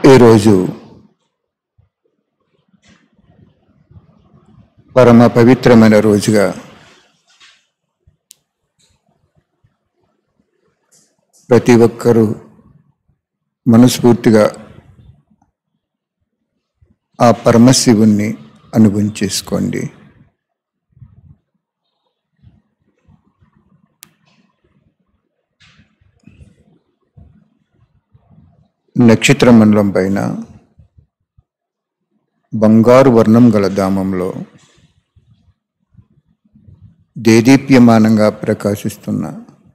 ఈరోజు పరమ పవిత్రమైన రోజుగా ప్రతి ఒక్కరూ మనస్ఫూర్తిగా ఆ పరమశివుణ్ణి అనుభవించేసుకోండి నక్షత్ర మండలం పైన బంగారు వర్ణం గల ధామంలో దేదీప్యమానంగా ప్రకాశిస్తున్న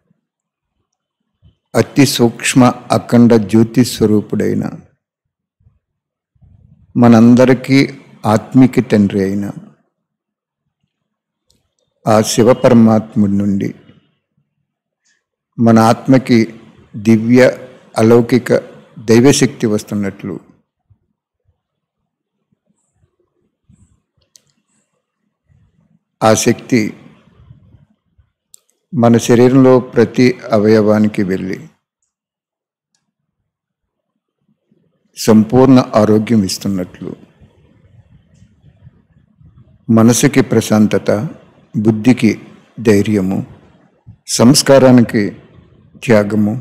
అతి సూక్ష్మ అఖండ జ్యోతి స్వరూపుడైన మనందరికీ ఆత్మిక తండ్రి అయిన ఆ శివ పరమాత్ముడి నుండి మన ఆత్మకి దివ్య అలౌకిక దైవశక్తి వస్తున్నట్లు ఆ శక్తి మన శరీరంలో ప్రతి అవయవానికి వెళ్ళి సంపూర్ణ ఆరోగ్యం ఇస్తున్నట్లు మనసుకి ప్రశాంతత బుద్ధికి ధైర్యము సంస్కారానికి త్యాగము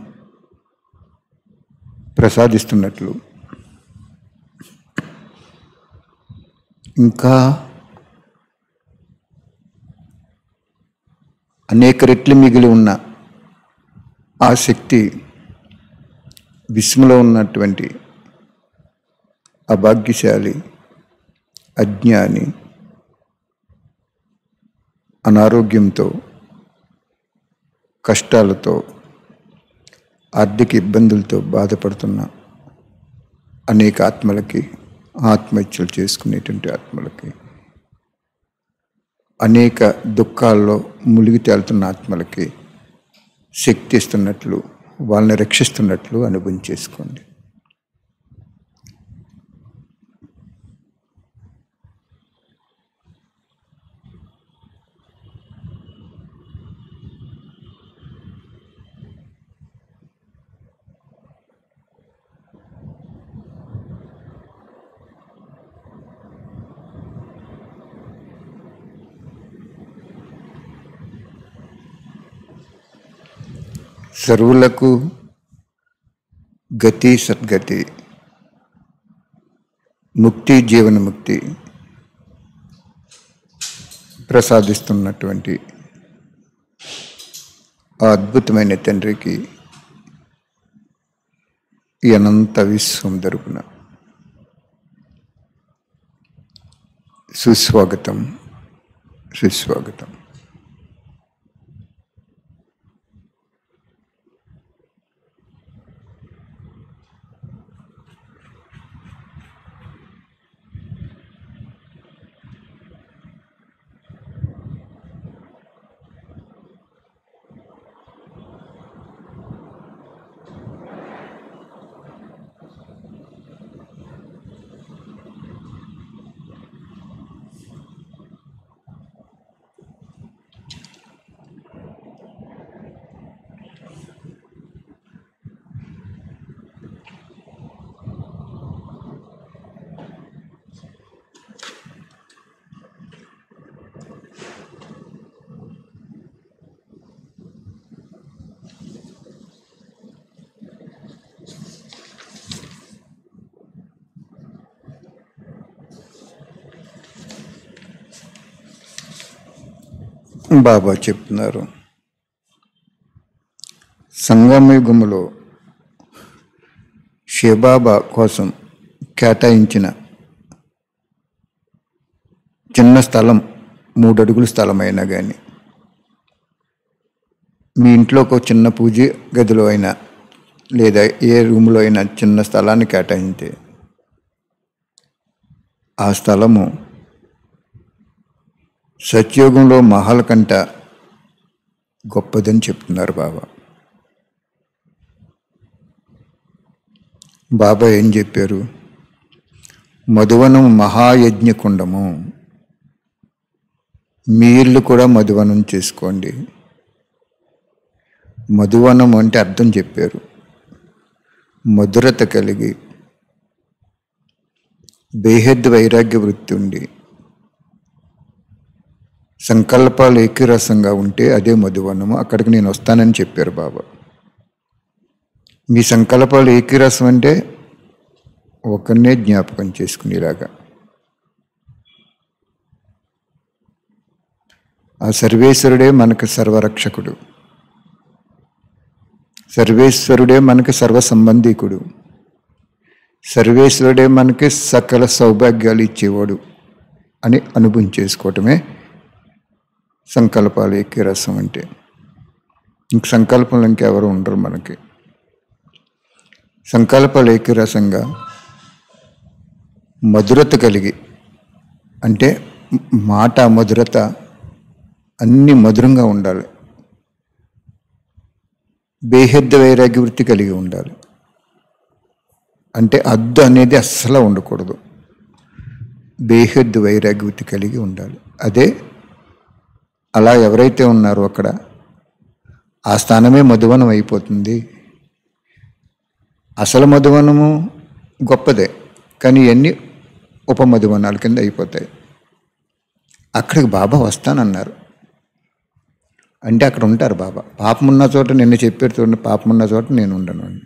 ప్రసాదిస్తున్నట్లు ఇంకా అనేక రెట్లు మిగిలి ఉన్న ఆ శక్తి విస్మలో ఉన్నటువంటి అభాగ్యశాలి అజ్ఞాని అనారోగ్యంతో కష్టాలతో ఆర్థిక ఇబ్బందులతో బాధపడుతున్న అనేక ఆత్మలకి ఆత్మహత్యలు చేసుకునేటువంటి ఆత్మలకి అనేక దుఃఖాల్లో మునిగి తేలుతున్న ఆత్మలకి శక్తి ఇస్తున్నట్లు వాళ్ళని రక్షిస్తున్నట్లు అనుభవం చేసుకోండి సర్వులకు గతి సద్గతి ముక్తి జీవన ముక్తి ప్రసాదిస్తున్నటువంటి ఆ అద్భుతమైన తండ్రికి ఈ అనంత విశ్వం తరపున సుస్వాగతం సుస్వాగతం బాబా చెప్తున్నారు సంగమయుగములో శివబాబా కోసం కేటాయించిన చిన్న స్థలం మూడు అడుగుల స్థలం అయినా కానీ మీ ఇంట్లో ఒక చిన్న పూజ గదిలో అయినా లేదా ఏ రూమ్లో అయినా చిన్న స్థలాన్ని కేటాయిస్తే ఆ స్థలము సత్యోగంలో మహల్ కంట గొప్పదని చెప్తున్నారు బాబా బాబా ఏం చెప్పారు మధువనం మహాయజ్ఞకుండము మీ ఇల్లు కూడా మధువనం చేసుకోండి మధువనం అంటే అర్థం చెప్పారు మధురత కలిగి బేహద్ వైరాగ్య వృత్తి ఉండి సంకల్పాలు ఏకరసంగా ఉంటే అదే మధువనము అక్కడికి నేను వస్తానని చెప్పారు బాబా మీ సంకల్పాలు ఏకరసం అంటే ఒకరినే జ్ఞాపకం చేసుకునేలాగా ఆ సర్వేశ్వరుడే మనకు సర్వరక్షకుడు సర్వేశ్వరుడే మనకి సర్వ సంబంధీకుడు సర్వేశ్వరుడే మనకి సకల సౌభాగ్యాలు ఇచ్చేవాడు అని అనుభవం చేసుకోవటమే సంకల్పాలు ఎక్కే రసం అంటే ఇంక సంకల్పంలో ఇంకెవరు ఉండరు మనకి సంకల్పాలు ఎక్కే రసంగా మధురత కలిగి అంటే మాట మధురత అన్ని మధురంగా ఉండాలి బేహద్ద వైరాగ్య వృత్తి కలిగి ఉండాలి అంటే అద్దు అనేది అస్సలు ఉండకూడదు బేహద్దు వైరాగ్య వృత్తి కలిగి ఉండాలి అదే అలా ఎవరైతే ఉన్నారో అక్కడ ఆ స్థానమే మధువనం అయిపోతుంది అసలు మధువనము గొప్పదే కానీ ఇవన్నీ ఉపమధువనాల కింద అయిపోతాయి అక్కడికి బాబా వస్తానన్నారు అంటే అక్కడ ఉంటారు బాబా పాపం ఉన్న చోట నిన్న చెప్పారు చూడండి పాపం ఉన్న చోట నేను ఉండను అని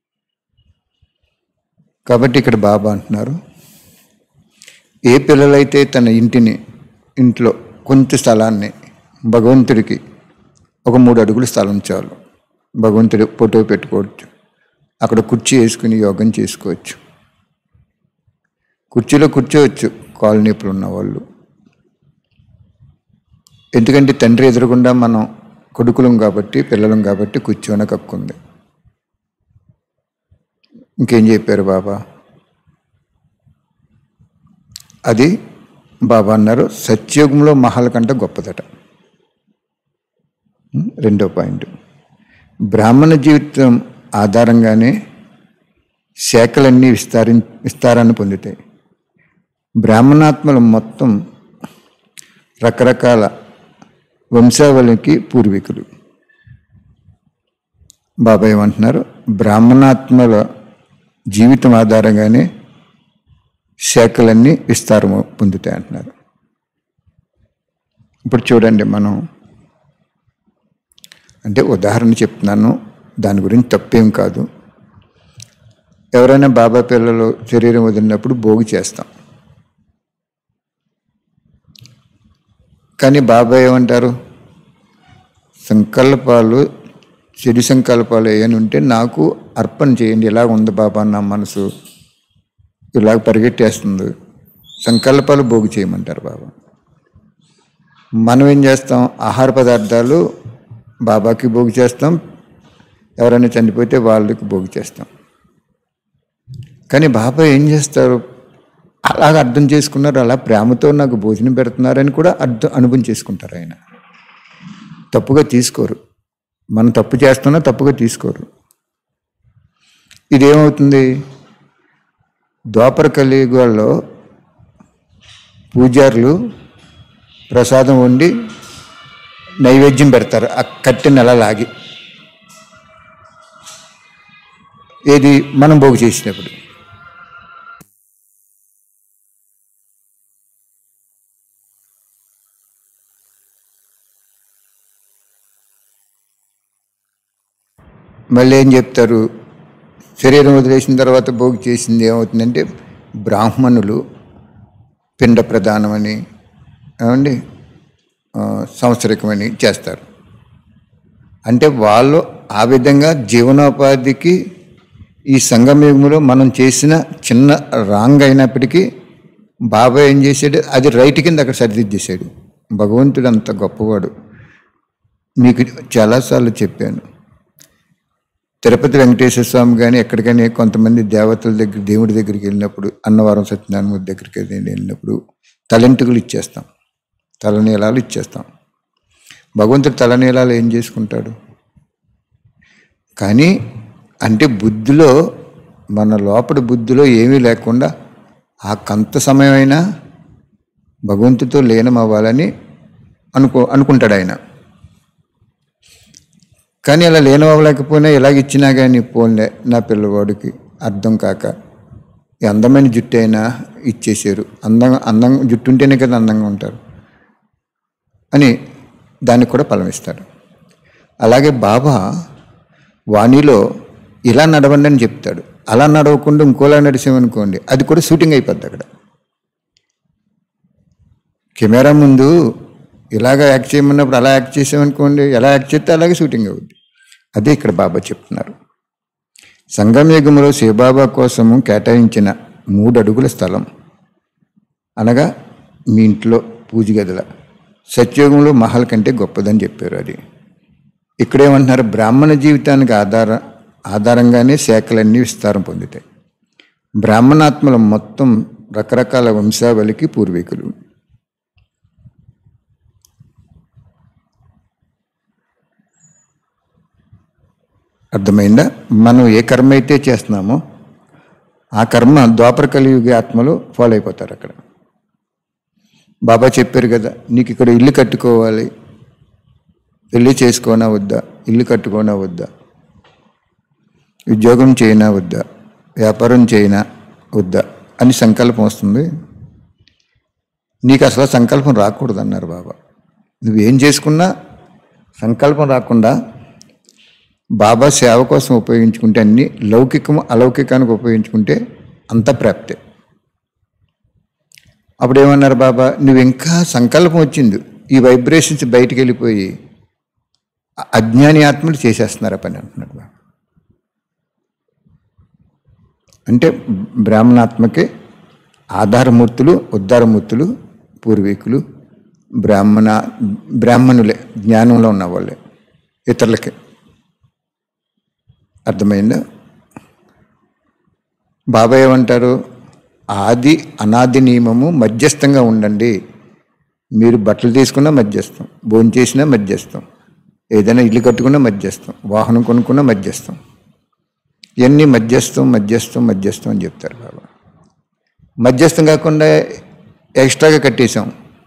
కాబట్టి ఇక్కడ బాబా అంటున్నారు ఏ పిల్లలైతే తన ఇంటిని ఇంట్లో కొంత స్థలాన్ని భగవంతుడికి ఒక మూడు అడుగుల స్థలం చాలు భగవంతుడి ఫోటో పెట్టుకోవచ్చు అక్కడ కుర్చీ వేసుకుని యోగం చేసుకోవచ్చు కుర్చీలో కూర్చోవచ్చు కాలు నొప్పులు ఉన్న వాళ్ళు ఎందుకంటే తండ్రి ఎదురుగుండా మనం కొడుకులం కాబట్టి పిల్లలం కాబట్టి కూర్చోన కక్కుంది ఇంకేం చెప్పారు బాబా అది బాబా అన్నారు సత్యుగంలో మహల్ కంటే గొప్పదట ఉం? రెండో పాయింట్ బ్రాహ్మణ జీవితం ఆధారంగానే శాఖలన్నీ విస్తారి విస్తారాన్ని పొందుతాయి బ్రాహ్మణాత్మలు మొత్తం రకరకాల వంశావళికి పూర్వీకులు బాబా ఏమంటున్నారు బ్రాహ్మణాత్మల జీవితం ఆధారంగానే శాఖలన్నీ విస్తారము పొందుతాయి అంటున్నారు ఇప్పుడు చూడండి మనం అంటే ఉదాహరణ చెప్తున్నాను దాని గురించి తప్పేం కాదు ఎవరైనా బాబా పిల్లలు శరీరం వదిలినప్పుడు భోగి చేస్తాం కానీ బాబా ఏమంటారు సంకల్పాలు చెడు సంకల్పాలు ఏమైనా ఉంటే నాకు అర్పణ చేయండి ఇలా ఉంది బాబా నా మనసు ఇలాగ పరిగెట్టేస్తుంది సంకల్పాలు భోగి చేయమంటారు బాబా మనం ఏం చేస్తాం ఆహార పదార్థాలు బాబాకి భోగి చేస్తాం ఎవరైనా చనిపోతే వాళ్ళకి భోగి చేస్తాం కానీ బాబా ఏం చేస్తారు అలాగ అర్థం చేసుకున్నారు అలా ప్రేమతో నాకు భోజనం పెడుతున్నారని కూడా అర్థం అనుభవం చేసుకుంటారు ఆయన తప్పుగా తీసుకోరు మనం తప్పు చేస్తున్నా తప్పుగా తీసుకోరు ఇదేమవుతుంది ద్వాపర కలియుగాల్లో పూజారులు ప్రసాదం వండి నైవేద్యం పెడతారు ఆ కట్టెని అలా లాగి ఏది మనం భోగి చేసినప్పుడు మళ్ళీ ఏం చెప్తారు శరీరం వదిలేసిన తర్వాత భోగి చేసింది ఏమవుతుందంటే బ్రాహ్మణులు పిండ ప్రదానమని ఏమండి ఆ, సంవత్సరికమని చేస్తారు అంటే వాళ్ళు ఆ విధంగా జీవనోపాధికి ఈ సంగమయుగంలో మనం చేసిన చిన్న రాంగ్ అయినప్పటికీ బాబా ఏం చేశాడు అది రైట్ కింద అక్కడ సరిదిద్దేశాడు భగవంతుడు అంత గొప్పవాడు మీకు చాలాసార్లు చెప్పాను తిరుపతి వెంకటేశ్వర స్వామి కానీ ఎక్కడికైనా కొంతమంది దేవతల దగ్గర దేవుడి దగ్గరికి వెళ్ళినప్పుడు అన్నవరం సత్యనారాయణ దగ్గరికి వెళ్ళినప్పుడు తలెంటుకలు ఇచ్చేస్తాం తలనీలాలు ఇచ్చేస్తాం భగవంతుడు తలనీలాలు ఏం చేసుకుంటాడు కానీ అంటే బుద్ధిలో మన లోపల బుద్ధిలో ఏమీ లేకుండా ఆ కంత సమయమైనా భగవంతుడితో లీనం అవ్వాలని అనుకో అనుకుంటాడు ఆయన కానీ అలా లేని అవ్వలేకపోయినా ఇలాగ ఇచ్చినా కానీ పోన్లే నా పిల్లవాడికి అర్థం కాక ఈ అందమైన జుట్టు అయినా ఇచ్చేసారు అందంగా అందంగా జుట్టు ఉంటేనే కదా అందంగా ఉంటారు అని దానికి కూడా ఫలం ఇస్తాడు అలాగే బాబా వాణిలో ఇలా నడవండి అని చెప్తాడు అలా నడవకుండా ఇంకోలా నడిచామనుకోండి అది కూడా షూటింగ్ అయిపోద్ది అక్కడ కెమెరా ముందు ఇలాగ యాక్ట్ చేయమన్నప్పుడు అలా యాక్ట్ చేసామనుకోండి ఎలా యాక్ట్ చేస్తే అలాగే షూటింగ్ అవుద్ది అదే ఇక్కడ బాబా చెప్తున్నారు సంగమయుగంలో శివబాబా కోసము కేటాయించిన మూడు అడుగుల స్థలం అనగా మీ ఇంట్లో పూజ గదిల సత్యోగంలో మహల్ కంటే గొప్పదని చెప్పారు అది ఇక్కడేమంటున్నారు బ్రాహ్మణ జీవితానికి ఆధార ఆధారంగానే శాఖలన్నీ విస్తారం పొందుతాయి బ్రాహ్మణాత్మల మొత్తం రకరకాల వంశావళికి పూర్వీకులు అర్థమైందా మనం ఏ కర్మ అయితే చేస్తున్నామో ఆ కర్మ ద్వాపర కలియుగ ఆత్మలో ఫాలో అయిపోతారు అక్కడ బాబా చెప్పారు కదా నీకు ఇక్కడ ఇల్లు కట్టుకోవాలి పెళ్ళి చేసుకోనా వద్దా ఇల్లు కట్టుకోనా వద్దా ఉద్యోగం చేయనా వద్దా వ్యాపారం చేయనా వద్దా అని సంకల్పం వస్తుంది నీకు అసలు సంకల్పం రాకూడదు అన్నారు బాబా నువ్వేం చేసుకున్నా సంకల్పం రాకుండా బాబా సేవ కోసం ఉపయోగించుకుంటే అన్ని లౌకికం అలౌకికానికి ఉపయోగించుకుంటే అంత ప్రాప్తే అప్పుడు ఏమన్నారు బాబా నువ్వు ఇంకా సంకల్పం వచ్చింది ఈ వైబ్రేషన్స్ బయటికి వెళ్ళిపోయి అ- అజ్ఞాని ఆత్మలు చేసేస్తున్నారు ఆ పని అంటున్నాడు బాబా అంటే బ్రాహ్మణాత్మకే ఆధారమూర్తులు ఉద్ధారమూర్తులు పూర్వీకులు బ్రాహ్మణ బ్రాహ్మణులే జ్ఞానంలో ఉన్న వాళ్ళే ఇతరులకే అర్థమైందా బాబా ఏమంటారు ఆది అనాది నియమము మధ్యస్థంగా ఉండండి మీరు బట్టలు తీసుకున్నా మధ్యస్థం భోజనం చేసినా మధ్యస్థం ఏదైనా ఇల్లు కట్టుకున్నా మధ్యస్థం వాహనం కొనుక్కున్నా మధ్యస్థం ఇవన్నీ మధ్యస్థం మధ్యస్థం మధ్యస్థం అని చెప్తారు బాబా మధ్యస్థం కాకుండా ఎక్స్ట్రాగా కట్టేశాం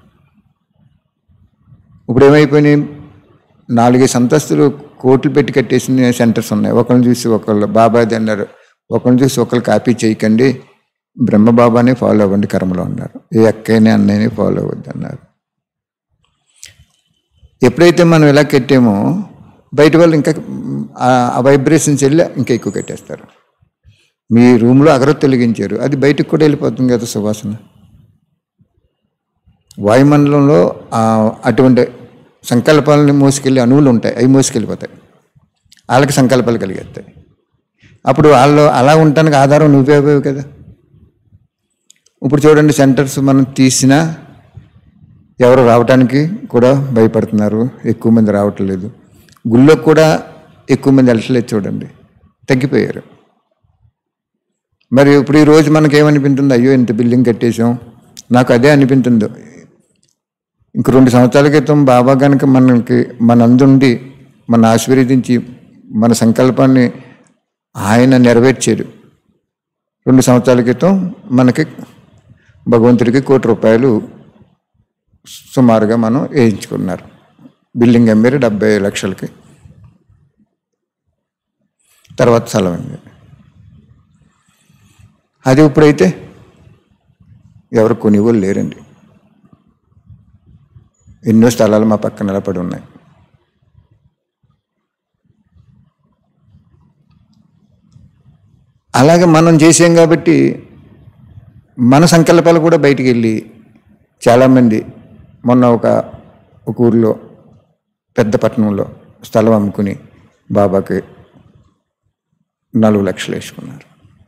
ఇప్పుడు ఏమైపోయినాయి నాలుగైదు అంతస్తులు కోట్లు పెట్టి కట్టేసిన సెంటర్స్ ఉన్నాయి ఒకరిని చూసి ఒకళ్ళు బాబాది అన్నారు ఒకరిని చూసి ఒకళ్ళు కాపీ చేయకండి బ్రహ్మబాబానే ఫాలో అవ్వండి కర్మలో అన్నారు ఏ అక్కయ్యని అన్నయ్యని ఫాలో అవ్వద్దు అన్నారు ఎప్పుడైతే మనం ఇలా కట్టామో బయట వాళ్ళు ఇంకా ఆ- ఆ వైబ్రేషన్స్ వెళ్ళి ఇంకా ఎక్కువ కట్టేస్తారు మీ రూమ్లో అగరొత్తి వెలిగించారు అది బయటకు కూడా వెళ్ళిపోతుంది కదా సువాసన వాయుమండలంలో ఆ అటువంటి సంకల్పాలని మోసుకెళ్ళి అణువులు ఉంటాయి అవి మోసుకెళ్ళిపోతాయి వాళ్ళకి సంకల్పాలు కలిగేస్తాయి అప్పుడు వాళ్ళు అలా ఉండటానికి ఆధారం నువ్వే అవ్వవు కదా ఇప్పుడు చూడండి సెంటర్స్ మనం తీసినా ఎవరు రావటానికి కూడా భయపడుతున్నారు ఎక్కువ మంది రావట్లేదు గుళ్ళోకి కూడా ఎక్కువ మంది వెళ్ళట్లేదు చూడండి తగ్గిపోయారు మరి ఇప్పుడు ఈ రోజు మనకి ఏమనిపించింది అయ్యో ఇంత బిల్డింగ్ కట్టేశాం నాకు అదే అనిపించింది ఇంక రెండు సంవత్సరాల క్రితం బాబా కనుక మనకి మనందుండి మన ఆశీర్వదించి మన సంకల్పాన్ని ఆయన నెరవేర్చారు రెండు సంవత్సరాల క్రితం మనకి భగవంతుడికి కోటి రూపాయలు సుమారుగా మనం వేయించుకున్నారు బిల్డింగ్ అమ్మారు డెబ్బై లక్షలకి తర్వాత స్థలం అయింది అది ఇప్పుడైతే ఎవరు కొనివ్వలు లేరండి ఎన్నో స్థలాలు మా పక్కన నిలబడి ఉన్నాయి అలాగే మనం చేసాం కాబట్టి మన సంకల్పాలు కూడా బయటికి వెళ్ళి చాలామంది మొన్న ఒక ఒక ఊరిలో పెద్ద పట్టణంలో స్థలం అమ్ముకుని బాబాకి నాలుగు లక్షలు వేసుకున్నారు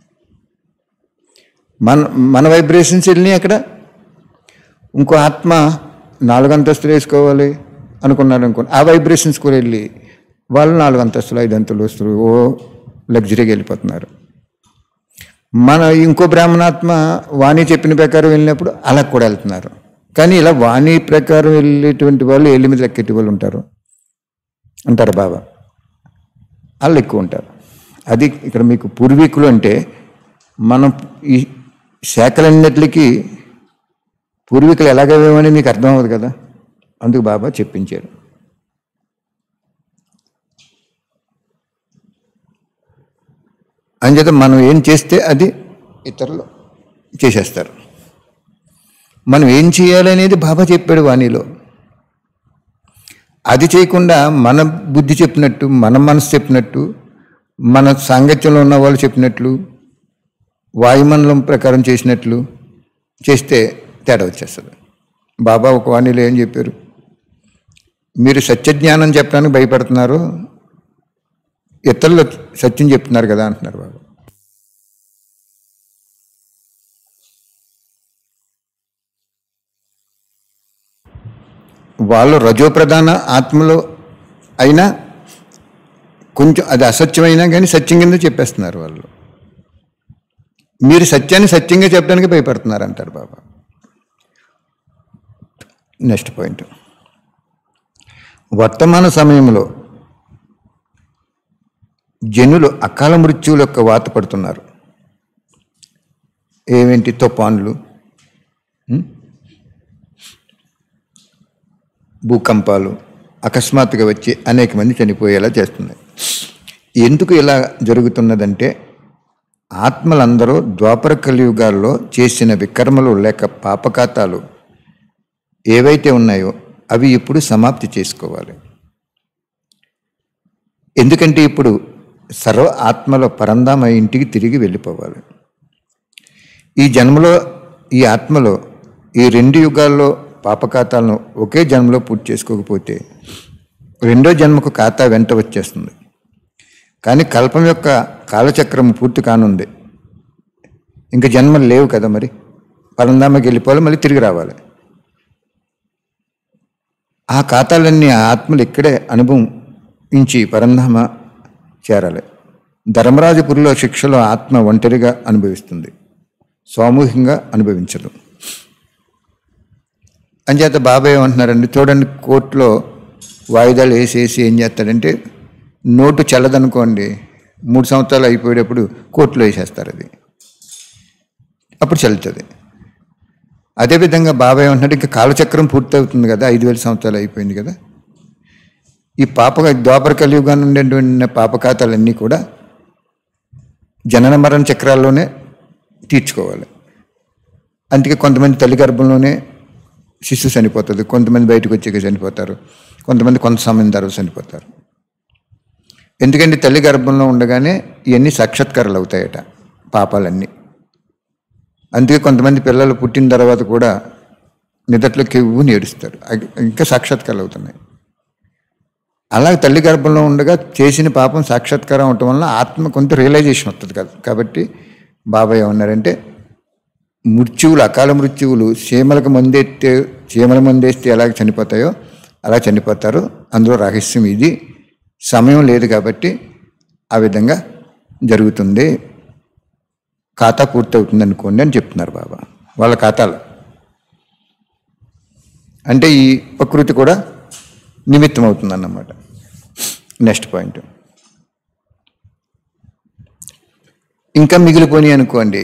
మన మన వైబ్రేషన్స్ వెళ్ళినాయి అక్కడ ఇంకో ఆత్మ నాలుగు అంతస్తులు వేసుకోవాలి అనుకున్నారు అనుకోండి ఆ వైబ్రేషన్స్ కూడా వెళ్ళి వాళ్ళు నాలుగు అంతస్తులు ఐదు అంతస్తులు వస్తులు ఓ లగ్జరీగా వెళ్ళిపోతున్నారు మన ఇంకో బ్రాహ్మణాత్మ వాణి చెప్పిన ప్రకారం వెళ్ళినప్పుడు అలా కూడా వెళ్తున్నారు కానీ ఇలా వాణి ప్రకారం వెళ్ళేటువంటి వాళ్ళు ఏళ్ళ మీద లెక్కెట్టి వాళ్ళు ఉంటారు అంటారు బాబా వాళ్ళు ఎక్కువ ఉంటారు అది ఇక్కడ మీకు పూర్వీకులు అంటే మనం ఈ శాఖలన్నిటికీ పూర్వీకులు ఎలాగవేమని మీకు అర్థం అవ్వదు కదా అందుకు బాబా చెప్పించారు అంచేత మనం ఏం చేస్తే అది ఇతరులు చేసేస్తారు మనం ఏం చేయాలనేది బాబా చెప్పాడు వాణిలో అది చేయకుండా మన బుద్ధి చెప్పినట్టు మన మనసు చెప్పినట్టు మన సాంగత్యంలో ఉన్న వాళ్ళు చెప్పినట్లు వాయుమండలం ప్రకారం చేసినట్లు చేస్తే తేడా వచ్చేస్తుంది బాబా ఒక వాణిలో ఏం చెప్పారు మీరు సత్యజ్ఞానం చెప్పడానికి భయపడుతున్నారు ఇతరులు సత్యం చెప్తున్నారు కదా అంటున్నారు బాబా వాళ్ళు రజోప్రధాన ఆత్మలో అయినా కొంచెం అది అసత్యమైనా కానీ సత్యం కింద చెప్పేస్తున్నారు వాళ్ళు మీరు సత్యాన్ని సత్యంగా చెప్పడానికి భయపడుతున్నారు అంటారు బాబా నెక్స్ట్ పాయింట్ వర్తమాన సమయంలో జనులు అకాల మృత్యువుల యొక్క వాత పడుతున్నారు ఏమేంటి తుఫాన్లు ఉం? భూకంపాలు అకస్మాత్తుగా వచ్చి అనేక మంది చనిపోయేలా చేస్తున్నాయి ఎందుకు ఇలా జరుగుతున్నదంటే ఆత్మలందరూ ద్వాపర కలియుగాల్లో చేసిన వికర్మలు లేక పాపకాతాలు ఏవైతే ఉన్నాయో అవి ఇప్పుడు సమాప్తి చేసుకోవాలి ఎందుకంటే ఇప్పుడు సర్వ ఆత్మలో పరంధామ ఇంటికి తిరిగి వెళ్ళిపోవాలి ఈ జన్మలో ఈ ఆత్మలో ఈ రెండు యుగాల్లో పాపఖాతాలను ఒకే జన్మలో పూర్తి చేసుకోకపోతే రెండో జన్మకు ఖాతా వెంట వచ్చేస్తుంది కానీ కల్పం యొక్క కాలచక్రం పూర్తి కానుంది ఇంకా జన్మలు లేవు కదా మరి పరంధామకి వెళ్ళిపోవాలి మళ్ళీ తిరిగి రావాలి ఆ ఖాతాలన్నీ ఆ ఆత్మలు ఇక్కడే అనుభవించి పరంధామ చేరాలి ధర్మరాజపురిలో శిక్షలో ఆత్మ ఒంటరిగా అనుభవిస్తుంది సామూహికంగా అనుభవించదు అంచేత బాబాయ్ ఏమంటున్నారండి చూడండి కోర్టులో వాయిదాలు వేసి వేసి ఏం చేస్తాడంటే నోటు చల్లదనుకోండి మూడు సంవత్సరాలు అయిపోయేటప్పుడు కోర్టులో వేసేస్తారు అది అప్పుడు చల్లుతుంది అదేవిధంగా బాబాయ్ ఏమంటున్నాడు ఇంకా కాలచక్రం పూర్తవుతుంది కదా ఐదు వేల సంవత్సరాలు అయిపోయింది కదా ఈ పాప ద్వాపర కలియుగా ఉండేటువంటి పాపఖాతాలన్నీ కూడా జనన మరణ చక్రాల్లోనే తీర్చుకోవాలి అందుకే కొంతమంది తల్లి గర్భంలోనే శిశువు చనిపోతుంది కొంతమంది బయటకు వచ్చాక చనిపోతారు కొంతమంది కొంత సమయం తర్వాత చనిపోతారు ఎందుకంటే తల్లి గర్భంలో ఉండగానే ఇవన్నీ సాక్షాత్కారాలు అవుతాయట పాపాలన్నీ అందుకే కొంతమంది పిల్లలు పుట్టిన తర్వాత కూడా నిదట్లో కెవ్వు నేడుస్తారు అవి ఇంకా సాక్షాత్కారాలు అవుతున్నాయి అలాగే తల్లి గర్భంలో ఉండగా చేసిన పాపం సాక్షాత్కారం అవటం వల్ల ఆత్మ కొంత రియలైజేషన్ వస్తుంది కదా కాబట్టి బాబాయ్ ఏమన్నారంటే మృత్యువులు అకాల మృత్యువులు చీమలకు మందెత్తే చీమల మందేస్తే ఎలాగ చనిపోతాయో అలా చనిపోతారు అందులో రహస్యం ఇది సమయం లేదు కాబట్టి ఆ విధంగా జరుగుతుంది ఖాతా పూర్తవుతుంది అనుకోండి అని చెప్తున్నారు బాబా వాళ్ళ ఖాతాలో అంటే ఈ ప్రకృతి కూడా నిమిత్తం అవుతుంది అన్నమాట నెక్స్ట్ పాయింట్ ఇంకా మిగిలిపోయి అనుకోండి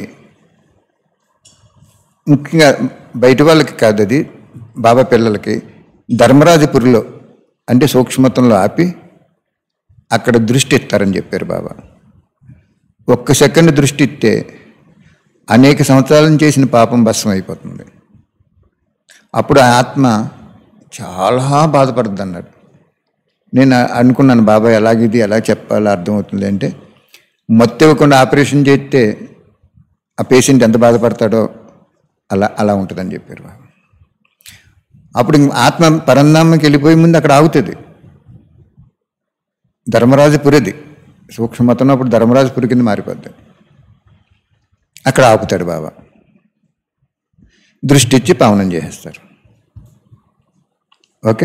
ముఖ్యంగా బయట వాళ్ళకి కాదు అది బాబా పిల్లలకి ధర్మరాజపురిలో అంటే సూక్ష్మతంలో ఆపి అక్కడ దృష్టి ఇస్తారని చెప్పారు బాబా ఒక్క సెకండ్ దృష్టి ఇస్తే అనేక సంవత్సరాల నుంచి చేసిన పాపం భస్మం అయిపోతుంది అప్పుడు ఆ ఆత్మ చాలా బాధపడుతుంది అన్నాడు నేను అనుకున్నాను బాబాయ్ ఎలాగిది ఎలా చెప్పాలో అర్థమవుతుంది అంటే మొత్తం ఇవ్వకుండా ఆపరేషన్ చేస్తే ఆ పేషెంట్ ఎంత బాధపడతాడో అలా అలా ఉంటుందని చెప్పారు బాబా అప్పుడు ఇంక ఆత్మ పరంధామకి వెళ్ళిపోయే ముందు అక్కడ ఆగుతుంది ధర్మరాజపురిది సూక్ష్మతం అప్పుడు ధర్మరాజపురి కింద మారిపోద్ది అక్కడ ఆపుతాడు బాబా దృష్టి ఇచ్చి పావనం చేసేస్తారు ఓకే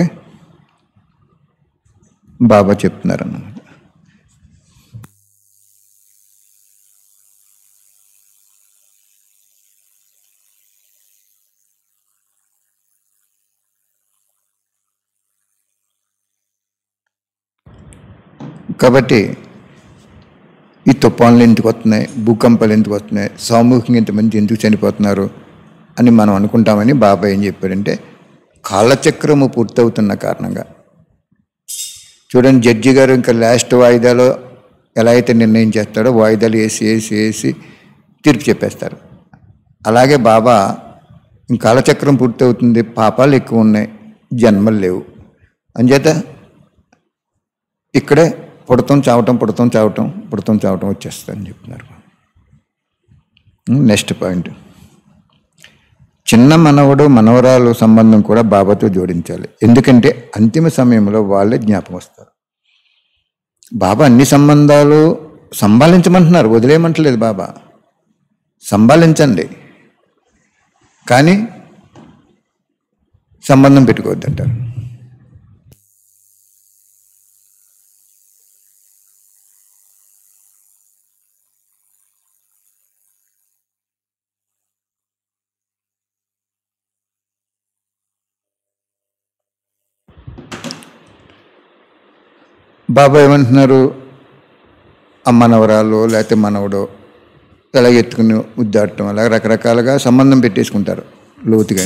బాబా చెప్తున్నారు అన్నమాట కాబట్టి ఈ తుఫాన్లు ఎందుకు వస్తున్నాయి భూకంపాలు ఎందుకు వస్తున్నాయి సామూహికంగా ఇంతమంది ఎందుకు చనిపోతున్నారు అని మనం అనుకుంటామని బాబా ఏం చెప్పాడంటే కాలచక్రము పూర్తవుతున్న కారణంగా చూడండి జడ్జి గారు ఇంకా లాస్ట్ వాయిదాలో ఎలా అయితే నిర్ణయం చేస్తాడో వాయిదాలు వేసి వేసి వేసి తీర్పు చెప్పేస్తారు అలాగే బాబా ఇంక కాలచక్రం పూర్తవుతుంది పాపాలు ఎక్కువ ఉన్నాయి జన్మలు లేవు అంచేత ఇక్కడే పుడతాం చావటం పుడతాం చావటం పుడతాం చావటం వచ్చేస్తుందని చెప్తున్నారు నెక్స్ట్ పాయింట్ చిన్న మనవడు మనవరాలు సంబంధం కూడా బాబాతో జోడించాలి ఎందుకంటే అంతిమ సమయంలో వాళ్ళే జ్ఞాపకం వస్తారు బాబా అన్ని సంబంధాలు సంభాళించమంటున్నారు వదిలేయమంటలేదు బాబా సంభాళించండి కానీ సంబంధం పెట్టుకోవద్దంటారు బాబా ఏమంటున్నారు ఆ మనవరాలు లేకపోతే మనవడో ఎలా ఎత్తుకుని ఉద్దాటం అలా రకరకాలుగా సంబంధం పెట్టేసుకుంటారు లోతుగా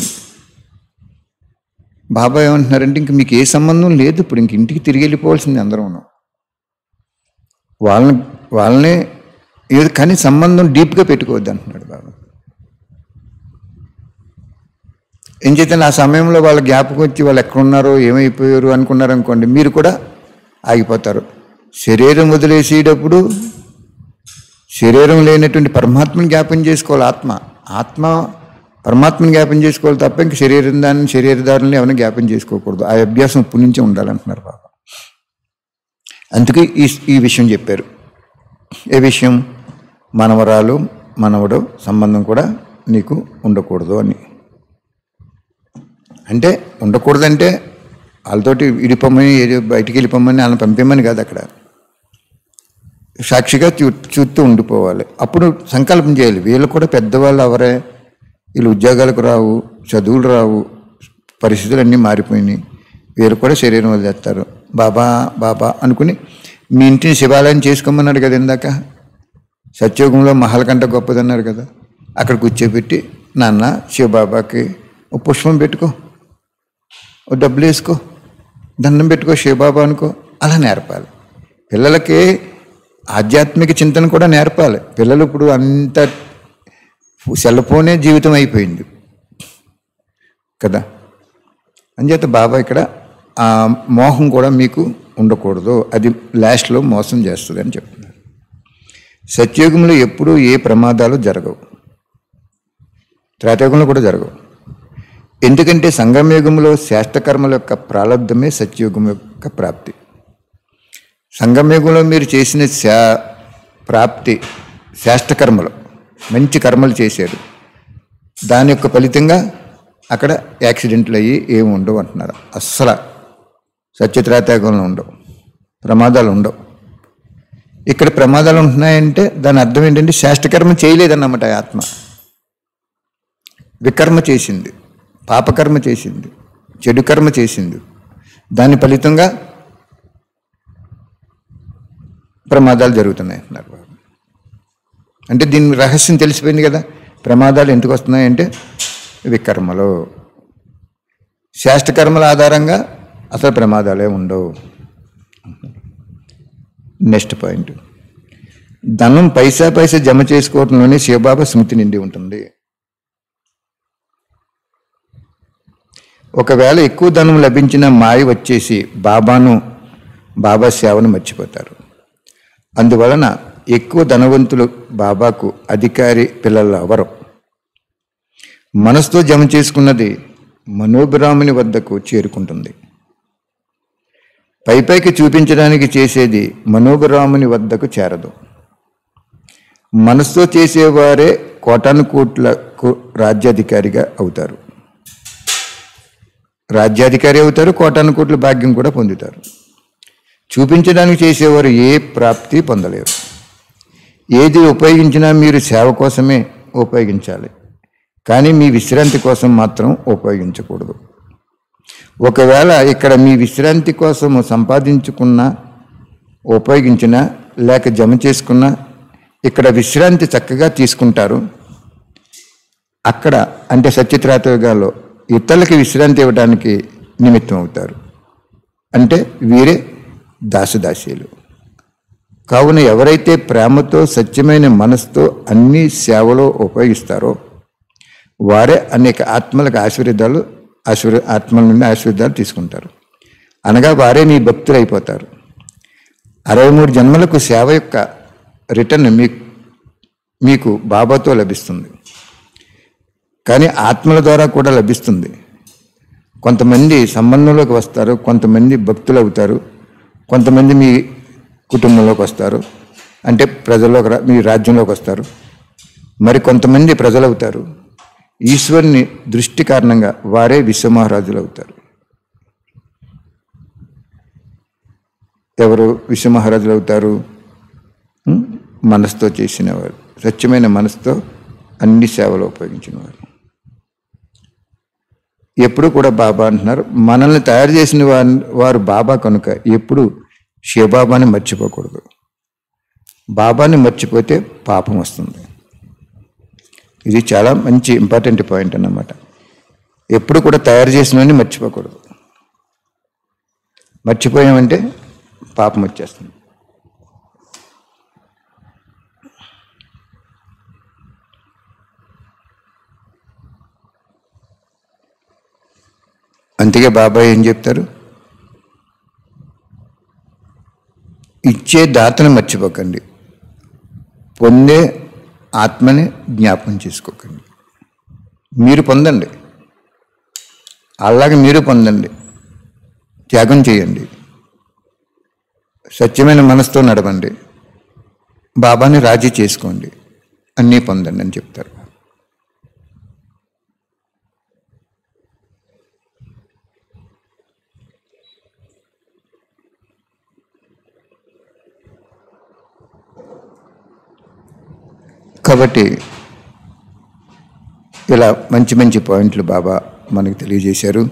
బాబా ఏమంటున్నారంటే ఇంక మీకు ఏ సంబంధం లేదు ఇప్పుడు ఇంక ఇంటికి తిరిగి వెళ్ళిపోవాల్సింది అందరూ వాళ్ళని వాళ్ళనే ఏదో కానీ సంబంధం డీప్గా పెట్టుకోవద్దు అంటున్నాడు బాబా ఏం చేస్తే ఆ సమయంలో వాళ్ళ జ్ఞాపకం వచ్చి వాళ్ళు ఎక్కడున్నారో ఏమైపోయారు అనుకున్నారు అనుకోండి మీరు కూడా ఆగిపోతారు శరీరం వదిలేసేటప్పుడు శరీరం లేనటువంటి పరమాత్మని జ్ఞాపం చేసుకోవాలి ఆత్మ ఆత్మ పరమాత్మని జ్ఞాపం చేసుకోవాలి తప్ప ఇంక శరీరం దాన్ని శరీరదారులని ఎవరిని జ్ఞాపం చేసుకోకూడదు ఆ అభ్యాసం ఇప్పటి నుంచే ఉండాలంటున్నారు బాబా అందుకే ఈ ఈ విషయం చెప్పారు ఏ విషయం మనవరాలు మనవడు సంబంధం కూడా నీకు ఉండకూడదు అని అంటే ఉండకూడదంటే వాళ్ళతోటి ఇడిపోమని ఏదో బయటికి వెళ్ళిపోమని వాళ్ళని పంపించమని కాదు అక్కడ సాక్షిగా చూ చూస్తూ ఉండిపోవాలి అప్పుడు సంకల్పం చేయాలి వీళ్ళు కూడా పెద్దవాళ్ళు ఎవరే వీళ్ళు ఉద్యోగాలకు రావు చదువులు రావు పరిస్థితులు అన్నీ మారిపోయినాయి వీళ్ళు కూడా శరీరం వదిలేస్తారు బాబా బాబా అనుకుని మీ ఇంటిని శివాలయం చేసుకోమన్నాడు కదా ఇందాక సత్యోగంలో మహల్ కంటే గొప్పదన్నారు కదా అక్కడ కూర్చోబెట్టి నాన్న శివబాబాకి ఓ పుష్పం పెట్టుకో ఓ డబ్బులు వేసుకో దండం పెట్టుకో శివబాబా అనుకో అలా నేర్పాలి పిల్లలకి ఆధ్యాత్మిక చింతన కూడా నేర్పాలి పిల్లలు ఇప్పుడు అంత సెల్ ఫోనే జీవితం అయిపోయింది కదా అంచేత బాబా ఇక్కడ ఆ మోహం కూడా మీకు ఉండకూడదు అది లాస్ట్లో మోసం చేస్తుంది అని చెప్తున్నారు సత్యుగంలో ఎప్పుడూ ఏ ప్రమాదాలు జరగవు త్రేతయుగంలో కూడా జరగవు ఎందుకంటే సంగమయుగంలో శ్రేష్టకర్మల యొక్క ప్రారంధమే సత్యయుగం యొక్క ప్రాప్తి సంగమయుగంలో మీరు చేసిన శా ప్రాప్తి శ్రేష్ట కర్మలు మంచి కర్మలు చేశారు దాని యొక్క ఫలితంగా అక్కడ యాక్సిడెంట్లు అయ్యి ఏమి ఉండవు అంటున్నారు అస్సలు సత్యత్రాత్యాగంలో ఉండవు ప్రమాదాలు ఉండవు ఇక్కడ ప్రమాదాలు ఉంటున్నాయంటే దాని అర్థం ఏంటంటే శాస్త్రకర్మ చేయలేదన్నమాట ఆ ఆత్మ వికర్మ చేసింది పాపకర్మ చేసింది చెడు కర్మ చేసింది దాని ఫలితంగా ప్రమాదాలు జరుగుతున్నాయి అంటున్నారు బాబు అంటే దీని రహస్యం తెలిసిపోయింది కదా ప్రమాదాలు ఎందుకు వస్తున్నాయంటే వికర్మలు శాస్త్రకర్మల ఆధారంగా అసలు ప్రమాదాలే ఉండవు నెక్స్ట్ పాయింట్ ధనం పైసా పైసా జమ చేసుకోవడంలోనే శివబాబా స్మృతి నిండి ఉంటుంది ఒకవేళ ఎక్కువ ధనం లభించిన మాయ వచ్చేసి బాబాను బాబా సేవను మర్చిపోతారు అందువలన ఎక్కువ ధనవంతులు బాబాకు అధికారి పిల్లలు అవరు మనసుతో జమ చేసుకున్నది మనోభిరాముని వద్దకు చేరుకుంటుంది పైపైకి చూపించడానికి చేసేది మనోభిరాముని వద్దకు చేరదు మనసుతో చేసేవారే కోటాను కోట్లకు రాజ్యాధికారిగా అవుతారు రాజ్యాధికారి అవుతారు కోటాను కోట్ల భాగ్యం కూడా పొందుతారు చూపించడానికి చేసేవారు ఏ ప్రాప్తి పొందలేరు ఏది ఉపయోగించినా మీరు సేవ కోసమే ఉపయోగించాలి కానీ మీ విశ్రాంతి కోసం మాత్రం ఉపయోగించకూడదు ఒకవేళ ఇక్కడ మీ విశ్రాంతి కోసం సంపాదించుకున్న ఉపయోగించిన లేక జమ చేసుకున్న ఇక్కడ విశ్రాంతి చక్కగా తీసుకుంటారు అక్కడ అంటే సత్యత్రాతయుగాల్లో ఇతరులకి విశ్రాంతి ఇవ్వడానికి నిమిత్తం అవుతారు అంటే వీరే దాసదాసీలు కావున ఎవరైతే ప్రేమతో సత్యమైన మనసుతో అన్ని సేవలో ఉపయోగిస్తారో వారే అనేక ఆత్మలకు ఆశీర్వాదాలు ఆశీర్ ఆత్మల నుండి ఆశీర్వాదాలు తీసుకుంటారు అనగా వారే నీ భక్తులు అయిపోతారు అరవై మూడు జన్మలకు సేవ యొక్క రిటర్న్ మీ మీకు బాబాతో లభిస్తుంది కానీ ఆత్మల ద్వారా కూడా లభిస్తుంది కొంతమంది సంబంధంలోకి వస్తారు కొంతమంది భక్తులు అవుతారు కొంతమంది మీ కుటుంబంలోకి వస్తారు అంటే ప్రజల్లోకి రా- మీ రాజ్యంలోకి వస్తారు మరి కొంతమంది ప్రజలు అవుతారు ఈశ్వరుని దృష్టి కారణంగా వారే విశ్వమహారాజులు అవుతారు ఎవరు విశ్వమహారాజులు అవుతారు ఉం? మనసుతో చేసినవారు స్వచ్ఛమైన మనసుతో అన్ని సేవలు ఉపయోగించిన వారు ఎప్పుడు కూడా బాబా అంటున్నారు మనల్ని తయారు చేసిన వారి వారు బాబా కనుక ఎప్పుడు శివబాబాని మర్చిపోకూడదు బాబాని మర్చిపోతే పాపం వస్తుంది ఇది చాలా మంచి ఇంపార్టెంట్ పాయింట్ అన్నమాట ఎప్పుడు కూడా తయారు చేసినవన్నీ మర్చిపోకూడదు మర్చిపోయామంటే పాపం వచ్చేస్తుంది అందుకే బాబాయ్ ఏం చెప్తారు ఇచ్చే దాతను మర్చిపోకండి పొందే ఆత్మని జ్ఞాపకం చేసుకోకండి మీరు పొందండి అలాగే మీరు పొందండి త్యాగం చేయండి సత్యమైన మనసుతో నడవండి బాబాని రాజీ చేసుకోండి అన్నీ పొందండి అని చెప్తారు కాబట్టి ఇలా మంచి మంచి పాయింట్లు బాబా మనకు తెలియజేశారు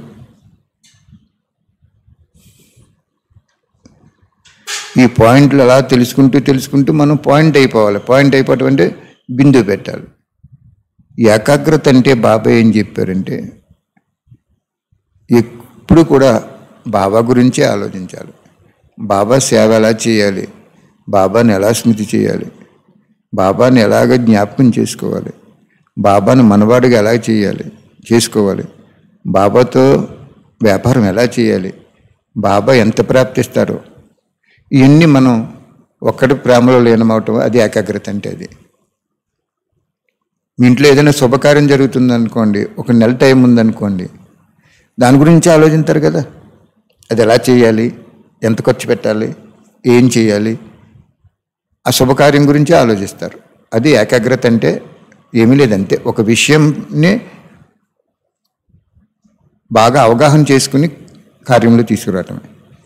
ఈ పాయింట్లు అలా తెలుసుకుంటూ తెలుసుకుంటూ మనం పాయింట్ అయిపోవాలి పాయింట్ అయిపోవటం అంటే బిందువు పెట్టాలి ఏకాగ్రత అంటే బాబా ఏం చెప్పారంటే ఎప్పుడు కూడా బాబా గురించే ఆలోచించాలి బాబా సేవ ఎలా చేయాలి బాబాని ఎలా స్మృతి చేయాలి బాబాని ఎలాగ జ్ఞాపకం చేసుకోవాలి బాబాను మనవాడిగా ఎలా చేయాలి చేసుకోవాలి బాబాతో వ్యాపారం ఎలా చేయాలి బాబా ఎంత ప్రాప్తిస్తారో ఇవన్నీ మనం ఒక్కటి ప్రేమలో లీనమవటం అది ఏకాగ్రత అంటే అది మీ ఇంట్లో ఏదైనా శుభకార్యం జరుగుతుంది అనుకోండి ఒక నెల టైం ఉందనుకోండి దాని గురించి ఆలోచించారు కదా అది ఎలా చేయాలి ఎంత ఖర్చు పెట్టాలి ఏం చేయాలి ఆ శుభకార్యం గురించి ఆలోచిస్తారు అది ఏకాగ్రత అంటే ఏమీ లేదంతే ఒక విషయంని బాగా అవగాహన చేసుకుని కార్యంలో తీసుకురావటమే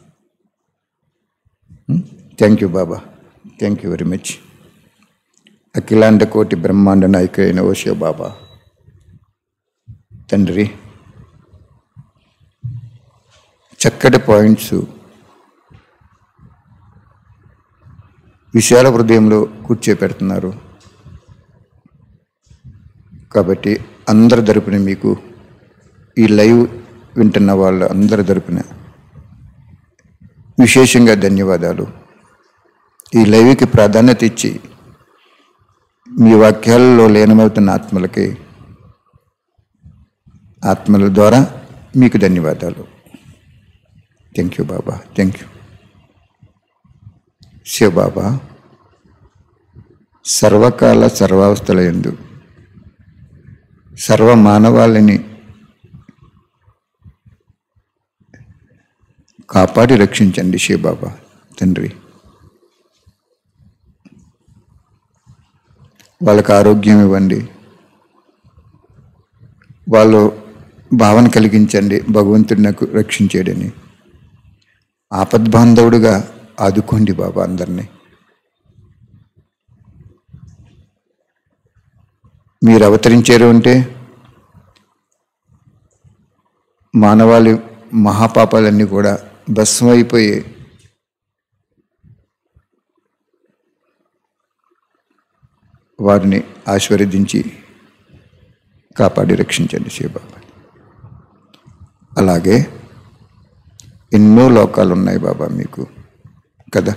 thank you Baba thank you very much అఖిలాండ కోటి బ్రహ్మాండ నాయక అయిన ఓషో బాబా తండ్రి చక్కటి పాయింట్స్ విశాల హృదయంలో కూర్చోపెడుతున్నారు కాబట్టి అందరి తరపున మీకు ఈ లైవ్ వింటున్న వాళ్ళ అందరి తరపున విశేషంగా ధన్యవాదాలు ఈ లైవ్కి ప్రాధాన్యత ఇచ్చి మీ వాక్యాలలో లీనమవుతున్న ఆత్మలకి ఆత్మల ద్వారా మీకు ధన్యవాదాలు thank you Baba thank you Shiva Baba సర్వకాల సర్వావస్థల ఎందు సర్వ మానవాళిని కాపాడి రక్షించండి శివబాబా తండ్రి వాళ్ళకి ఆరోగ్యం ఇవ్వండి వాళ్ళు భావన కలిగించండి భగవంతుడు నాకు రక్షించాడని ఆపద్బాంధవుడుగా ఆదుకోండి బాబా అందరినీ మీరు అవతరించారు అంటే మానవాళి మహాపాపాలన్నీ కూడా భస్మైపోయి వారిని ఆశీర్వదించి కాపాడి రక్షించండి శివబాబా అలాగే ఎన్నో లోకాలు ఉన్నాయి బాబా మీకు కదా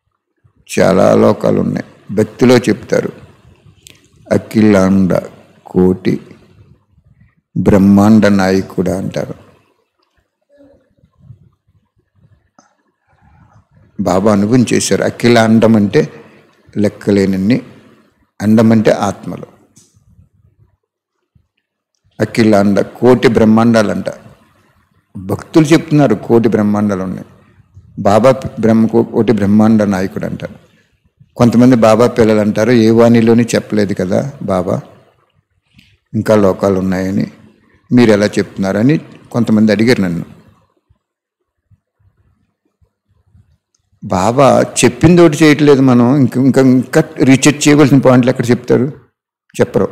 చాలా లోకాలు ఉన్నాయి భక్తిలో చెప్తారు అఖిలాండ కోటి బ్రహ్మాండ నాయకుడా అంటారు బాబా అనుభవం చేశారు అఖిల అండం అంటే లెక్కలేనన్ని అండం అంటే ఆత్మలు అఖిల అండ కోటి బ్రహ్మాండాలు అంట భక్తులు చెప్తున్నారు కోటి బ్రహ్మాండాలు ఉన్నాయి బాబా బ్రహ్మ కోటి బ్రహ్మాండ నాయకుడు అంటారు కొంతమంది బాబా పిల్లలు అంటారు ఏ వాణిలోని చెప్పలేదు కదా బాబా ఇంకా లోకాలు ఉన్నాయని మీరు ఎలా చెప్తున్నారని కొంతమంది అడిగారు నన్ను బాబా చెప్పింది ఒకటి చేయట్లేదు మనం ఇంకా ఇంకా ఇంకా రీసెర్చ్ చేయవలసిన పాయింట్లు ఎక్కడ చెప్తారు చెప్పరు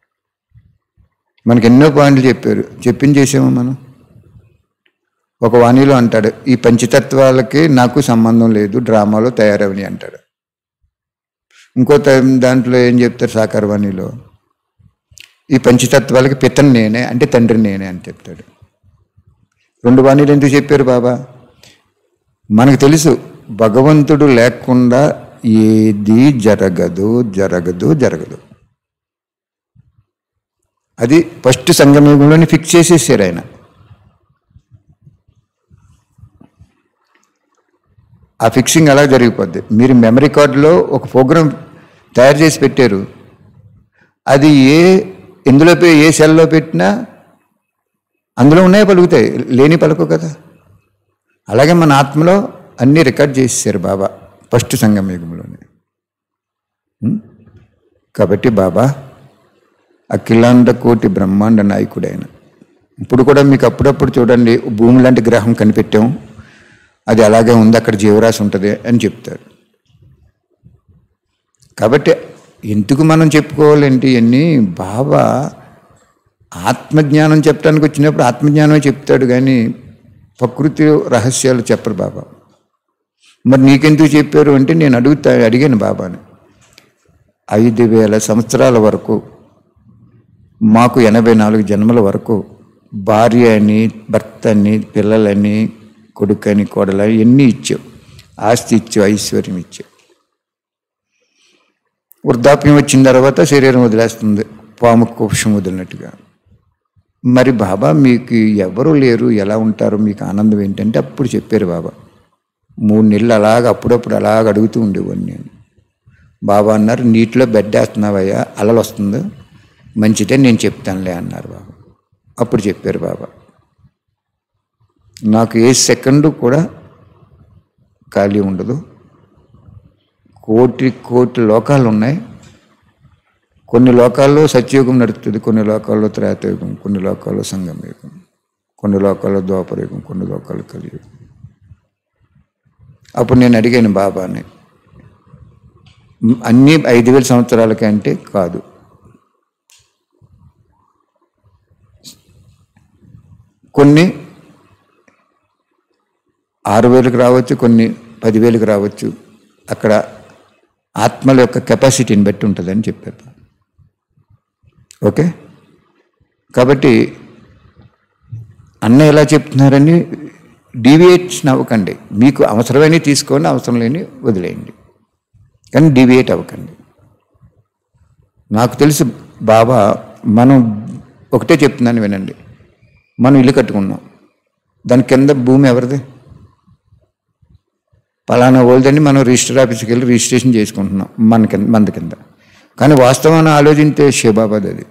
మనకి ఎన్నో పాయింట్లు చెప్పారు చెప్పింది చేసాము మనం ఒక వాణిలో అంటాడు ఈ పంచతత్వాలకి నాకు సంబంధం లేదు డ్రామాలో తయారవని అంటాడు ఇంకో త- దాంట్లో ఏం చెప్తారు సాకార వాణిలో ఈ పంచతత్వాలకి పితను నేనే అంటే తండ్రి నేనే అని చెప్తాడు రెండు వాణిలు ఎందుకు చెప్పారు బాబా మనకు తెలుసు భగవంతుడు లేకుండా ఏది జరగదు జరగదు జరగదు అది ఫస్ట్ సంగమయుగంలోని ఫిక్స్ చేసేసారు ఆయన ఆ ఫిక్సింగ్ అలా జరిగిపోద్ది మీరు మెమరీ కార్డులో ఒక ప్రోగ్రామ్ తయారు చేసి పెట్టారు అది ఏ ఎందులో పె- ఏ సెల్లో పెట్టినా అందులో ఉన్నాయే పలుకుతాయి లేని పలుకు కదా అలాగే మన ఆత్మలో అన్నీ రికార్డ్ చేసేసారు బాబా ఫస్ట్ సంగమ యుగంలోనే ఉం? కాబట్టి బాబా అఖిలాండ కోటి బ్రహ్మాండ నాయకుడైన ఇప్పుడు కూడా మీకు అప్పుడప్పుడు చూడండి భూమి లాంటి గ్రహం కనిపెట్టాం అది అలాగే ఉంది అక్కడ జీవరాశి ఉంటుంది అని చెప్తారు కాబట్టి ఎందుకు మనం చెప్పుకోవాలంటే ఇవన్నీ బాబా ఆత్మజ్ఞానం చెప్పడానికి వచ్చినప్పుడు ఆత్మజ్ఞానమే చెప్తాడు కానీ ప్రకృతి రహస్యాలు చెప్పరు బాబా మరి నీకెందుకు చెప్పారు అంటే నేను అడుగుతా అడిగాను బాబాని ఐదు వేల సంవత్సరాల వరకు మాకు ఎనభై నాలుగు జన్మల వరకు భార్య అని భర్త అని పిల్లలని కొడుకని కోడలని ఎన్ని ఇచ్చావు ఆస్తి ఇచ్చావు ఐశ్వర్యం ఇచ్చావు వృద్ధాప్యం వచ్చిన తర్వాత శరీరం వదిలేస్తుంది పాము కుషం వదిలినట్టుగా మరి బాబా మీకు ఎవరు లేరు ఎలా ఉంటారు మీకు ఆనందం ఏంటంటే అప్పుడు చెప్పారు బాబా మూడు నెలలు అలాగ అప్పుడప్పుడు అలాగ అడుగుతూ ఉండేవాడిని నేను బాబా అన్నారు నీటిలో బెడ్ వేస్తున్నావయ్యా అలలు వస్తుంది మంచిదే నేను చెప్తానులే అన్నారు బాబా అప్పుడు చెప్పారు బాబా నాకు ఏ సెకండు కూడా ఖాళీ ఉండదు కోటి కోటి లోకాలు ఉన్నాయి కొన్ని లోకాల్లో సత్యయుగం నడుస్తుంది కొన్ని లోకాల్లో త్రేతయుగం కొన్ని లోకాల్లో సంగమయుగం కొన్ని లోకాల్లో ద్వాపరయుగం కొన్ని లోకాల్లో కలియుగం అప్పుడు నేను అడిగాను బాబాని "మ్, అన్నీ ఐదు వేల సంవత్సరాలకి అంటే కాదు కొన్ని ఆరు వేలకు రావచ్చు కొన్ని పదివేలకు రావచ్చు అక్కడ ఆత్మల యొక్క కెపాసిటీని బట్టి ఉంటుందని చెప్పారు ఓకే కాబట్టి అన్న ఎలా చెప్తున్నారని డీవియేషన్ అవ్వకండి మీకు అవసరమైనవి తీసుకోండి అవసరం లేని వదిలేయండి కానీ డీవియేట్ అవ్వకండి నాకు తెలుసు బాబా మనం ఒకటే చెప్తున్నాను వినండి మనం ఇల్లు కట్టుకున్నాం దాని కింద భూమి ఎవరిది పలానా వాళ్ళదని మనం రిజిస్టర్ ఆఫీస్కి వెళ్ళి రిజిస్ట్రేషన్ చేసుకుంటున్నాం మన కింద మంద కింద కానీ వాస్తవాన్ని ఆలోచిస్తే శివబాబాది అది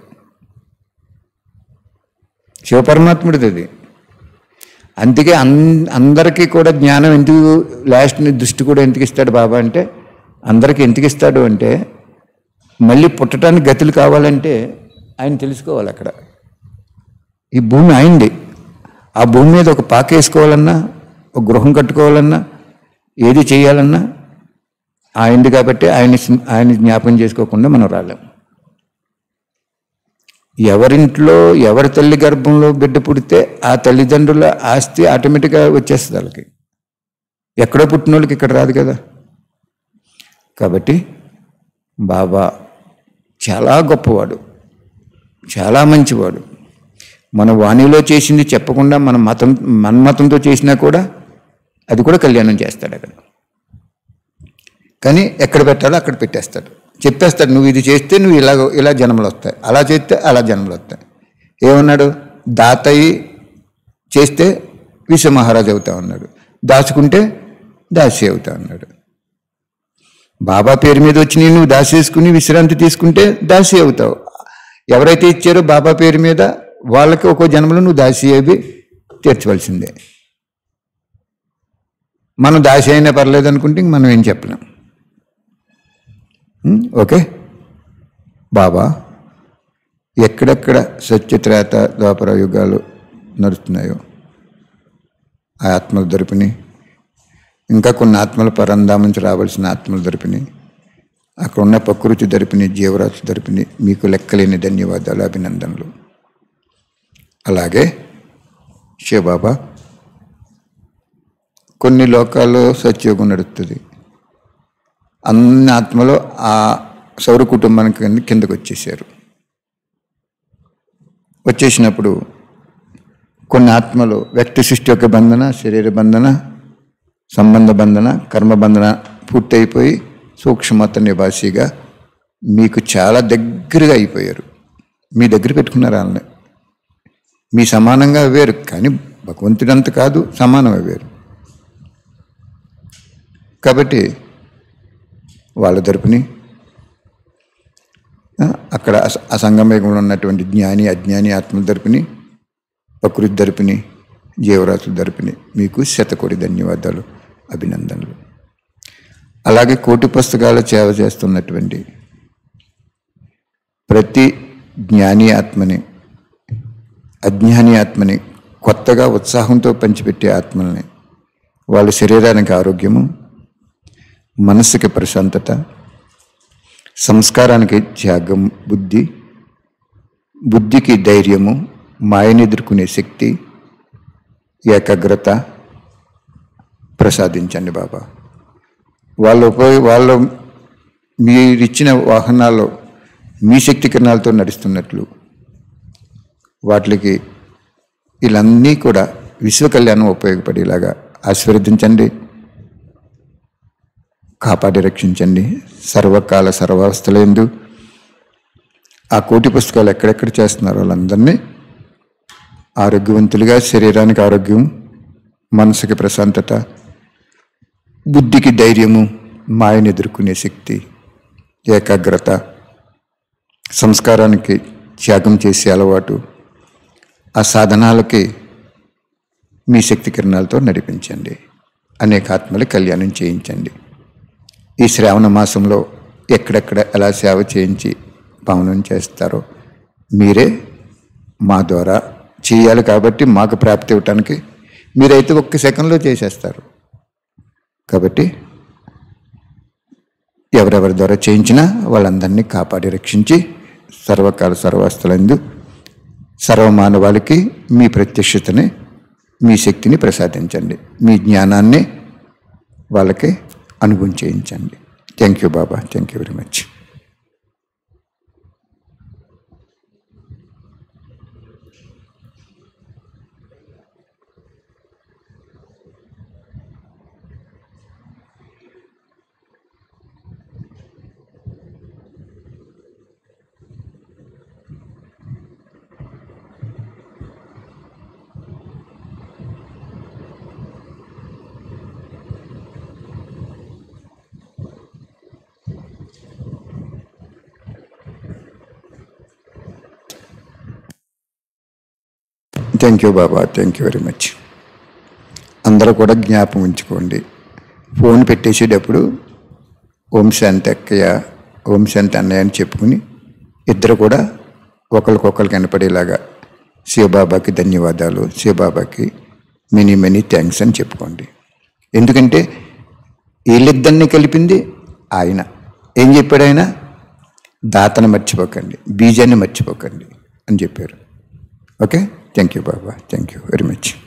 శివపరమాత్ముడిది అది అందుకే అన్ అందరికీ కూడా జ్ఞానం ఎందుకు లాస్ట్ దృష్టి కూడా ఎందుకు ఇస్తాడు బాబా అంటే అందరికీ ఎందుకు ఇస్తాడు అంటే మళ్ళీ పుట్టడానికి గతులు కావాలంటే ఆయన తెలుసుకోవాలి అక్కడ ఈ భూమి అయింది ఆ భూమి మీద ఒక పాక వేసుకోవాలన్నా ఒక గృహం కట్టుకోవాలన్నా ఏది చేయాలన్నా ఆయనది కాబట్టి ఆయన ఆయన జ్ఞాపకం చేసుకోకుండా మనం రాలేం ఎవరింట్లో ఎవరి తల్లి గర్భంలో బిడ్డ పుడితే ఆ తల్లిదండ్రుల ఆస్తి ఆటోమేటిక్గా వచ్చేస్తుంది వాళ్ళకి ఎక్కడో పుట్టిన వాళ్ళకి ఇక్కడ రాదు కదా కాబట్టి బాబా చాలా గొప్పవాడు చాలా మంచివాడు మన వాణిలో చేసింది చెప్పకుండా మన మతం మన మతంతో చేసినా కూడా అది కూడా కళ్యాణం చేస్తాడు అక్కడ కానీ ఎక్కడ పెట్టాలో అక్కడ పెట్టేస్తాడు చెప్పేస్తాడు నువ్వు ఇది చేస్తే నువ్వు ఇలా ఇలా జన్మలు వస్తాయి అలా చేస్తే అలా జన్మలు వస్తాయి ఏమన్నాడు దాతయ్యి చేస్తే విశ్వ మహారాజు అవుతా ఉన్నాడు దాచుకుంటే దాసి అవుతా ఉన్నాడు బాబా పేరు మీద వచ్చి నేను నువ్వు దాసి చేసుకుని విశ్రాంతి తీసుకుంటే దాసి అవుతావు ఎవరైతే ఇచ్చారో బాబా పేరు మీద వాళ్ళకి ఒక్కో జన్మలో నువ్వు దాసి అవి తీర్చవలసిందే మనం దాసి అయినా పర్లేదు అనుకుంటే ఇంక మనం ఏం చెప్పలేం ఉం? ఓకే బాబా ఎక్కడెక్కడ సత్యత్రేత ద్వాపర యుగాలు నడుస్తున్నాయో ఆ ఆత్మల దొరికిని ఇంకా కొన్ని ఆత్మల పరంధామ నుంచి రావాల్సిన ఆత్మల దొరికిని అక్కడ ఉన్న ప్రకృతి దరిపిని జీవరాశి దరిపిని మీకు లెక్కలేని ధన్యవాదాలు అభినందనలు అలాగే శివబాబా కొన్ని లోకాల్లో సత్యోగం నడుస్తుంది అన్ని ఆత్మలో ఆ సౌర కుటుంబానికి కింద- కిందకు వచ్చేసారు వచ్చేసినప్పుడు కొన్ని ఆత్మలు వ్యక్తి సృష్టి యొక్క బంధన శరీర బంధన సంబంధ బంధన కర్మ బంధన పూర్తయిపోయి సూక్ష్మత నివాసిగా మీకు చాలా దగ్గరగా అయిపోయారు మీ దగ్గర పెట్టుకున్నారు వాళ్ళని మీ సమానంగా వేరు కానీ భగవంతుడంత కాదు సమానమే వేరు కాబట్టి వాళ్ళ తరపుని ఆ, అక్కడ అస- అసంగమేగంలో ఉన్నటువంటి జ్ఞాని అజ్ఞాని ఆత్మల తరపుని ప్రకృతి తరపుని జీవరాశుల తరపుని మీకు శతకోటి ధన్యవాదాలు అభినందనలు అలాగే కోటి పుస్తకాల సేవ చేస్తున్నటువంటి ప్రతి జ్ఞాని ఆత్మని అజ్ఞాని ఆత్మని కొత్తగా ఉత్సాహంతో పంచిపెట్టే ఆత్మల్ని వాళ్ళ శరీరానికి ఆరోగ్యము మనస్సుకి ప్రశాంతత సంస్కారానికి త్యాగం బుద్ధి బుద్ధికి ధైర్యము మాయని ఎదుర్కొనే శక్తి ఏకాగ్రత ప్రసాదించండి బాబా వాళ్ళ ఉపయోగ వాళ్ళ మీరిచ్చిన వాహనాల్లో మీ శక్తి కిరణాలతో నడుస్తున్నట్లు వాటికి వీళ్ళన్నీ కూడా విశ్వ కళ్యాణం ఉపయోగపడేలాగా ఆశీర్వదించండి కాపాడి రక్షించండి సర్వకాల సర్వావస్థలందు ఆ కోటి పుస్తకాలు ఎక్కడెక్కడ చేస్తున్నారో వాళ్ళందరినీ ఆరోగ్యవంతులుగా శరీరానికి ఆరోగ్యం మనసుకి ప్రశాంతత బుద్ధికి ధైర్యము మాయను ఎదుర్కొనే శక్తి ఏకాగ్రత సంస్కారానికి త్యాగం చేసే అలవాటు ఆ సాధనాలకి మీ శక్తి కిరణాలతో నడిపించండి అనేక ఆత్మలు కళ్యాణం చేయించండి ఈ శ్రావణ మాసంలో ఎక్కడెక్కడ ఎలా సేవ చేయించి పావనం చేస్తారో మీరే మా ద్వారా చేయాలి కాబట్టి మాకు ప్రాప్తి ఇవ్వటానికి మీరైతే ఒక్క సెకండ్లో చేసేస్తారు కాబట్టి ఎవరెవరి ద్వారా చేయించినా వాళ్ళందరినీ కాపాడి రక్షించి సర్వకాల సర్వస్థలందు సర్వమానవాళికి మీ ప్రత్యక్షతని మీ శక్తిని ప్రసాదించండి మీ జ్ఞానాన్ని వాళ్ళకి అనుభవం చేయించండి thank you Baba thank you very much thank you Baba thank you very much అందరూ కూడా జ్ఞాపకం ఉంచుకోండి ఫోన్ పెట్టేసేటప్పుడు ఓం శాంతి అక్కయ్య ఓం శాంతి అన్నయ్య అని చెప్పుకుని ఇద్దరు కూడా ఒకరికొకరు కనపడేలాగా శివబాబాకి ధన్యవాదాలు శివబాబాకి మెనీ మెనీ థ్యాంక్స్ అని చెప్పుకోండి ఎందుకంటే వీళ్ళిద్దరిని కలిపింది ఆయన ఏం చెప్పాడు ఆయన దాతను మర్చిపోకండి బీజాన్ని మర్చిపోకండి అని చెప్పారు okay thank you Baba thank you very much